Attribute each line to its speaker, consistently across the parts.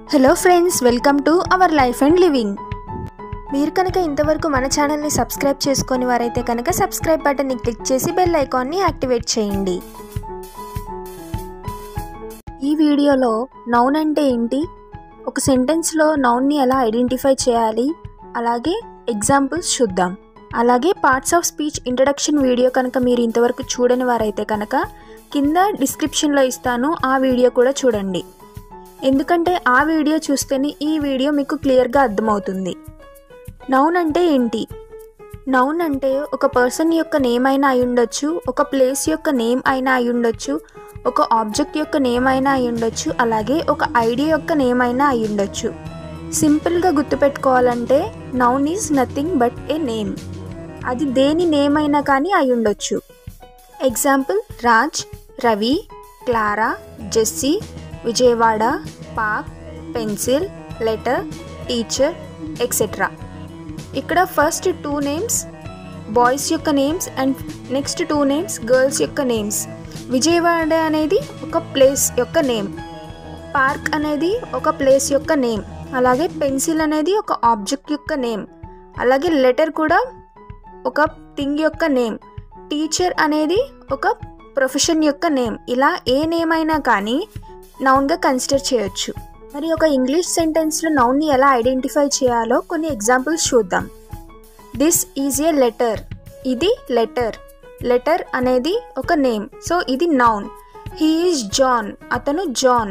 Speaker 1: hello friends welcome to our life and living మీరు కనుక ఇంతవరకు మన ఛానల్ని సబ్స్క్రైబ్ చేసుకొని వారైతే కనుక సబ్స్క్రైబ్ బటన్ని క్లిక్ చేసి బెల్ ఐకాన్ని యాక్టివేట్ చేయండి ఈ వీడియోలో నౌన్ అంటే ఏంటి ఒక సెంటెన్స్లో నౌన్ని ఎలా ఐడెంటిఫై చేయాలి అలాగే ఎగ్జాంపుల్స్ చూద్దాం అలాగే parts of speech introduction video కనుక మీరు ఇంతవరకు చూడని వారైతే కనుక కింద డిస్క్రిప్షన్లో ఇస్తాను ఆ వీడియో కూడా చూడండి ఎందుకంటే ఆ వీడియో చూస్తేనే ఈ వీడియో మీకు క్లియర్గా అర్థమవుతుంది నౌన్ అంటే ఏంటి నౌన్ అంటే ఒక పర్సన్ యొక్క నేమ్ అయినా అయి ఉండొచ్చు ఒక ప్లేస్ యొక్క నేమ్ అయినా అయి ఉండొచ్చు ఒక ఆబ్జెక్ట్ యొక్క నేమ్ అయినా అయి ఉండొచ్చు అలాగే ఒక ఐడియా యొక్క నేమ్ అయినా అయి ఉండొచ్చు సింపుల్గా గుర్తుపెట్టుకోవాలంటే noun is nothing but a name అది దేని నేమ్ అయినా కానీ అయి ఉండొచ్చు example Raj Ravi Clara Jessie Vijayawada park pencil letter teacher etcetera ఇక్కడ ఫస్ట్ టూ నేమ్స్ బాయ్స్ యొక్క names and next two names girls యొక్క నేమ్స్ విజయవాడ అనేది ఒక ప్లేస్ యొక్క నేమ్ పార్క్ అనేది ఒక ప్లేస్ యొక్క నేమ్ అలాగే పెన్సిల్ అనేది ఒక ఆబ్జెక్ట్ యొక్క నేమ్ అలాగే లెటర్ కూడా ఒక థింగ్ యొక్క నేమ్ టీచర్ అనేది ఒక ప్రొఫెషన్ యొక్క నేమ్ ఇలా ఏ నేమ్ అయినా కానీ నౌన్గా కన్సిడర్ చేయొచ్చు మరి ఒక ఇంగ్లీష్ సెంటెన్స్లో నౌన్ని ఎలా ఐడెంటిఫై చేయాలో కొన్ని ఎగ్జాంపుల్స్ చూద్దాం దిస్ ఈజ్ ఏ లెటర్ ఇది లెటర్ లెటర్ అనేది ఒక నేమ్ సో ఇది నౌన్ హీ ఈజ్ జాన్ అతను జాన్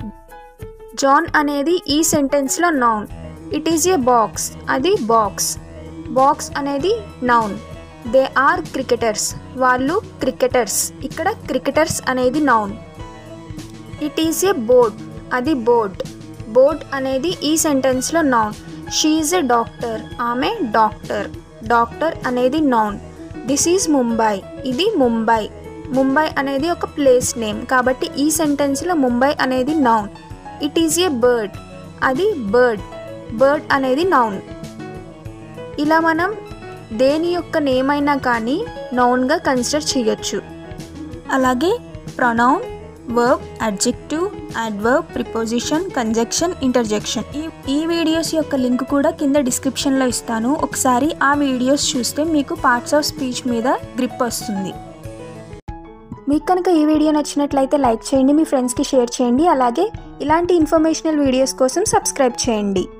Speaker 1: జాన్ అనేది ఈ సెంటెన్స్లో noun it is a box అది బాక్స్ బాక్స్ అనేది నౌన్ దే ఆర్ క్రికెటర్స్ వాళ్ళు క్రికెటర్స్ ఇక్కడ క్రికెటర్స్ అనేది noun it is a board అది బోర్డ్ బోర్డ్ అనేది ఈ సెంటెన్స్లో నౌన్ షీఈ్ ఎ డాక్టర్ ఆమె డాక్టర్ డాక్టర్ అనేది నౌన్ దిస్ ఈజ్ ముంబై ఇది ముంబై ముంబై అనేది ఒక ప్లేస్ నేమ్ కాబట్టి ఈ సెంటెన్స్లో ముంబై అనేది noun it is a bird అది బర్డ్ బర్డ్ అనేది నౌన్ ఇలా మనం దేని యొక్క నేమ్ అయినా కానీ నౌన్గా కన్సిడర్ చేయొచ్చు అలాగే pronoun verb adjective adverb preposition conjunction interjection ఈ ఈ వీడియోస్ యొక్క లింక్ కూడా కింద డిస్క్రిప్షన్లో ఇస్తాను ఒకసారి ఆ వీడియోస్ చూస్తే మీకు పార్ట్స్ ఆఫ్ స్పీచ్ మీద గ్రిప్ వస్తుంది మీకు కనుక ఈ వీడియో నచ్చినట్లయితే లైక్ చేయండి మీ ఫ్రెండ్స్కి షేర్ చేయండి అలాగే ఇలాంటి ఇన్ఫర్మేషనల్ వీడియోస్ కోసం సబ్స్క్రైబ్ చేయండి